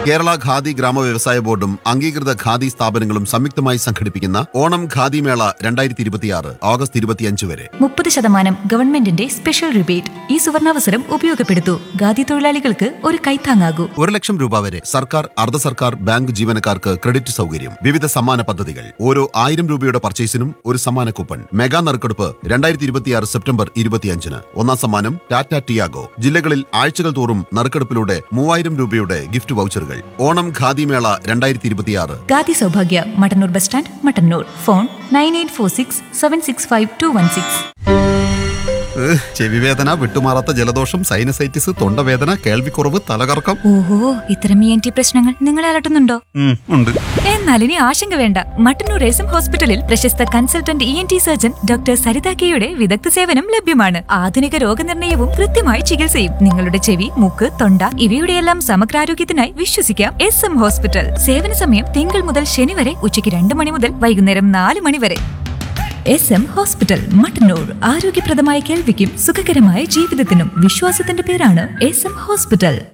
കേരള ഖാദി ഗ്രാമ വ്യവസായ ബോർഡും അംഗീകൃത ഖാദി സ്ഥാപനങ്ങളും സംയുക്തമായി സംഘടിപ്പിക്കുന്ന ഓണം ഖാദി മേള രണ്ടായിരത്തി ഇരുപത്തിയാറ് ഓഗസ്റ്റ് ഇരുപത്തിയഞ്ച് വരെ മുപ്പത് ശതമാനം ഗവൺമെന്റിന്റെ സ്പെഷ്യൽ റിബേറ്റ് ഈ സുവർണാവസരം ഉപയോഗപ്പെടുത്തൂ ഖാദി തൊഴിലാളികൾക്ക് ഒരു കൈത്താങ്ങാകൂ ഒരു ലക്ഷം രൂപ വരെ സർക്കാർ അർദ്ധ സർക്കാർ ബാങ്ക് ജീവനക്കാർക്ക് ക്രെഡിറ്റ് സൗകര്യം വിവിധ സമ്മാന പദ്ധതികൾ ഓരോ ആയിരം രൂപയുടെ പർച്ചേസിനും ഒരു സമ്മാന കൂപ്പൺ മെഗാ നറുക്കെടുപ്പ് രണ്ടായിരത്തി ഇരുപത്തിയാറ് സെപ്റ്റംബർ ഇരുപത്തിയഞ്ചിന് ഒന്നാം സമ്മാനം ടാറ്റ ടിയാഗോ ജില്ലകളിൽ ആഴ്ചകൾ തോറും നറുക്കെടുപ്പിലൂടെ മൂവായിരം രൂപയുടെ ഗിഫ്റ്റ് വൗച്ചറുകൾ ഓണം ഖാദി മേള രണ്ടായിരത്തി ഇരുപത്തിയാറ് Khadi Saubhagya Mattannur bus stand Mattannur phone nine eight four six seven six five two one six ചെവിവേദന വിട്ടുമാറാത്ത ജലദോഷം സൈനസൈറ്റിസ് തൊണ്ടവേദന കേൾവിക്കുറവ് തലകറക്കം ഓഹോ ഇത്തരം ഇ എൻ ടി പ്രശ്നങ്ങൾ നിങ്ങളെ അലട്ടുന്നുണ്ടോ ഉം, ഉണ്ട് എന്നാൽ ഇനി ആശങ്ക വേണ്ട മട്ടന്നൂർ എസ് എം ഹോസ്പിറ്റലിൽ പ്രശസ്ത consultant E N T surgeon doctor Saritha കെയുടെ വിദഗ്ധ സേവനം ലഭ്യമാണ് ആധുനിക രോഗനിർണയവും കൃത്യമായ ചികിത്സയും നിങ്ങളുടെ ചെവി മൂക്ക് തൊണ്ട ഇവയുടെയെല്ലാം സമഗ്രാരോഗ്യത്തിനായി വിശ്വസിക്കാം എസ് എം ഹോസ്പിറ്റൽ സേവന സമയം തിങ്കൾ മുതൽ ശനി വരെ ഉച്ചയ്ക്ക് രണ്ട് മണി മുതൽ വൈകുന്നേരം നാല് മണി വരെ എസ് എം ഹോസ്പിറ്റൽ മട്ടന്നൂർ ആരോഗ്യപ്രദമായ കേൾവിക്കും സുഖകരമായ ജീവിതത്തിനും വിശ്വാസത്തിന്റെ പേരാണ് എസ് എം ഹോസ്പിറ്റൽ